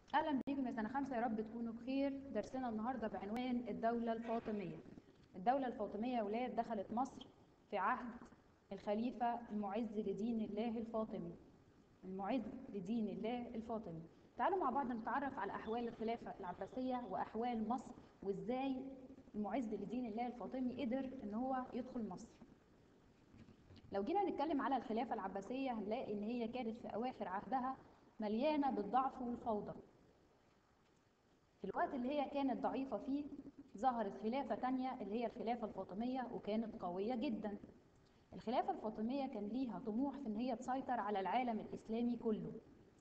اهلا بيكم يا سنه خمسه يا رب تكونوا بخير درسنا النهارده بعنوان الدوله الفاطميه الدوله الفاطميه يا ولاد دخلت مصر في عهد الخليفه المعز لدين الله الفاطمي المعز لدين الله الفاطمي تعالوا مع بعض نتعرف على احوال الخلافه العباسيه واحوال مصر وازاي المعز لدين الله الفاطمي قدر ان هو يدخل مصر لو جينا نتكلم على الخلافه العباسيه هنلاقي ان هي كانت في اواخر عهدها مليانه بالضعف والفوضى في الوقت اللي هي كانت ضعيفة فيه ظهرت خلافة تانية اللي هي الخلافة الفاطمية وكانت قوية جدا الخلافة الفاطمية كان ليها طموح في ان هي تسيطر على العالم الإسلامي كله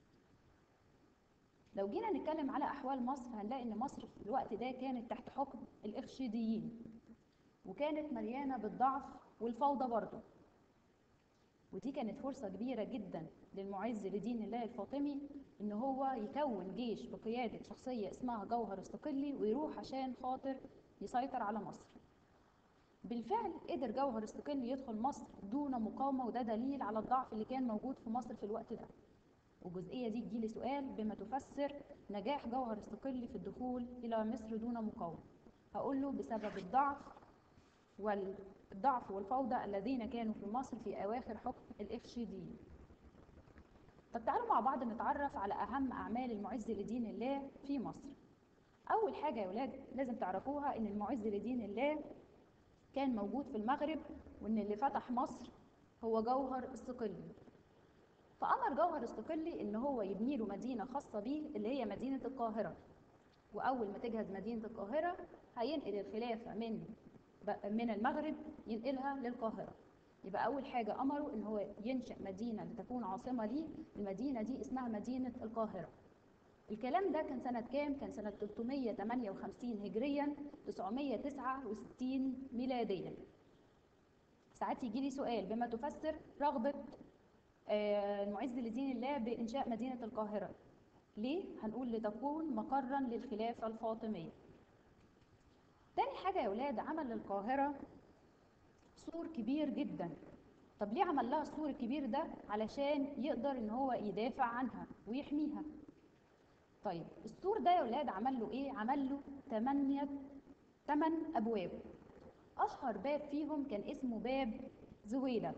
لو جينا نتكلم على أحوال مصر هنلاقي ان مصر في الوقت ده كانت تحت حكم الإرشيديين وكانت مليانة بالضعف والفوضى برضه ودي كانت فرصة كبيرة جدا للمعز لدين الله الفاطمي ان هو يكون جيش بقيادة شخصية اسمها جوهر استقلي ويروح عشان خاطر يسيطر على مصر بالفعل قدر جوهر استقلي يدخل مصر دون مقاومة وده دليل على الضعف اللي كان موجود في مصر في الوقت ده والجزئية دي تجيلي سؤال بما تفسر نجاح جوهر استقلي في الدخول إلى مصر دون مقاومة هقول له بسبب الضعف والضعف والفوضى الذين كانوا في مصر في أواخر حكم الإفشيديين طب تعالوا مع بعض نتعرف على أهم أعمال المعز لدين الله في مصر أول حاجة يا ولاد لازم تعرفوها إن المعز لدين الله كان موجود في المغرب وإن اللي فتح مصر هو جوهر استقلي فأمر جوهر استقلي إن هو يبني له مدينة خاصة بيه اللي هي مدينة القاهرة وأول ما تجهز مدينة القاهرة هينقل الخلافة من من المغرب ينقلها للقاهرة يبقى أول حاجة أمره إن هو ينشأ مدينة لتكون عاصمة ليه المدينة دي اسمها مدينة القاهرة الكلام ده كان سنة كام؟ كان سنة 358 هجريا 969 ميلاديا ساعات يجي لي سؤال بما تفسر رغبة المعز لدين الله بإنشاء مدينة القاهرة ليه؟ هنقول لتكون مقرا للخلافة الفاطمية تاني حاجة يا ولاد عمل للقاهرة سور كبير جدا طب ليه عمل لها السور الكبير ده علشان يقدر ان هو يدافع عنها ويحميها طيب السور ده يا ولاد عمل له ايه عمل له 8 8 ابواب اشهر باب فيهم كان اسمه باب زويلة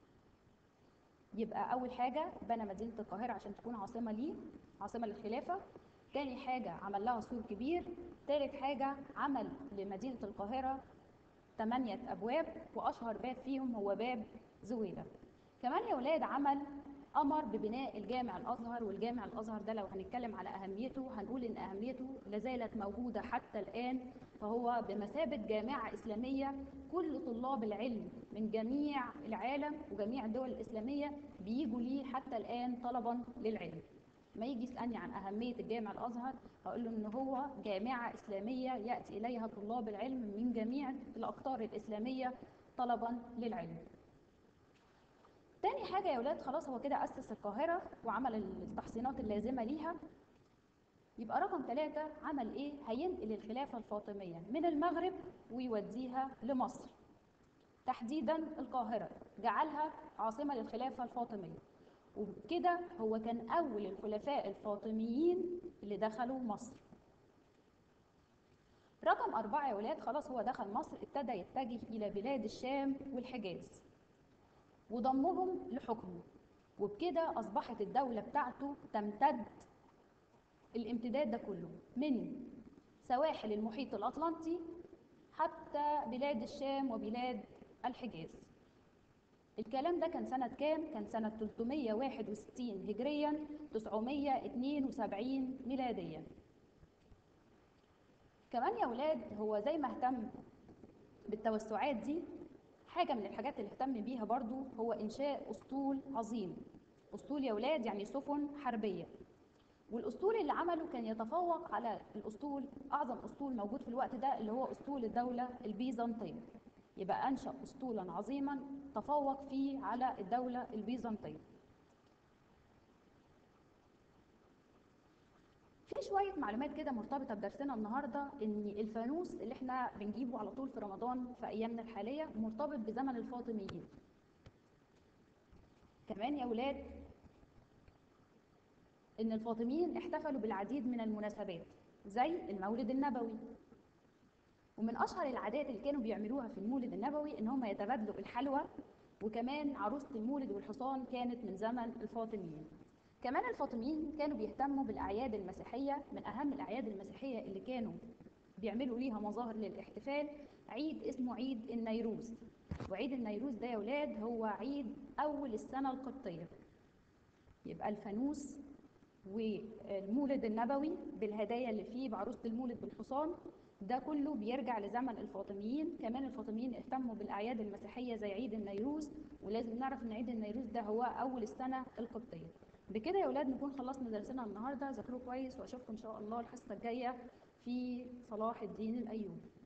يبقى اول حاجة بنى مدينة القاهرة عشان تكون عاصمة ليه عاصمة للخلافة تاني حاجة عمل لها سور كبير تالت حاجة عمل لمدينة القاهرة ثمانية أبواب وأشهر باب فيهم هو باب زويلة كمان يا ولاد عمل أمر ببناء الجامع الأزهر والجامع الأزهر ده لو هنتكلم على أهميته هنقول إن أهميته لازالت موجودة حتى الآن فهو بمثابة جامعة إسلامية كل طلاب العلم من جميع العالم وجميع الدول الإسلامية بيجوا ليه حتى الآن طلبا للعلم ما يجي يسالني عن اهميه الجامع الازهر هقول له ان هو جامعه اسلاميه ياتي اليها طلاب العلم من جميع الاقطار الاسلاميه طلبا للعلم تاني حاجه يا ولاد خلاص هو كده اسس القاهره وعمل التحصينات اللازمه ليها يبقى رقم ثلاثة عمل ايه هينقل الخلافه الفاطميه من المغرب ويوديها لمصر تحديدا القاهره جعلها عاصمه للخلافه الفاطميه وبكده هو كان أول الخلفاء الفاطميين اللي دخلوا مصر رقم أربعة يا ولاد خلاص هو دخل مصر ابتدى يتجه إلى بلاد الشام والحجاز وضمهم لحكمه وبكده أصبحت الدولة بتاعته تمتد الامتداد ده كله من سواحل المحيط الأطلنطي حتى بلاد الشام وبلاد الحجاز الكلام ده كان سنة كام؟ كان سنة 361 هجريا 972 ميلاديا كمان يا ولاد هو زي ما اهتم بالتوسعات دي حاجة من الحاجات اللي اهتم بيها برضو هو إنشاء أسطول عظيم أسطول يا ولاد يعني سفن حربية والأسطول اللي عمله كان يتفوق على الأسطول أعظم أسطول موجود في الوقت ده اللي هو أسطول الدولة البيزنطية يبقى أنشأ أسطولا عظيما تفوق فيه على الدولة البيزنطية في شوية معلومات كده مرتبطة بدرسنا النهاردة إن الفانوس اللي احنا بنجيبه على طول في رمضان في أيامنا الحالية مرتبط بزمن الفاطميين كمان يا ولاد ان الفاطميين احتفلوا بالعديد من المناسبات زي المولد النبوي ومن اشهر العادات اللي كانوا بيعملوها في المولد النبوي ان هم يتبادلوا الحلوى وكمان عروسة المولد والحصان كانت من زمن الفاطميين كمان الفاطميين كانوا بيهتموا بالاعياد المسيحيه من اهم الاعياد المسيحيه اللي كانوا بيعملوا ليها مظاهر للاحتفال عيد اسمه عيد النيروز وعيد النيروز ده يا ولاد هو عيد اول السنه القبطيه يبقى الفانوس والمولد النبوي بالهدايا اللي فيه بعروسه المولد بالحصان ده كله بيرجع لزمن الفاطميين كمان الفاطميين اهتموا بالاعياد المسيحيه زي عيد النيروز ولازم نعرف ان عيد النيروز ده هو اول السنه القبطيه بكده يا ولاد نكون خلصنا درسنا النهارده ذاكروا كويس واشوفكم ان شاء الله الحصه الجايه في صلاح الدين الايوبي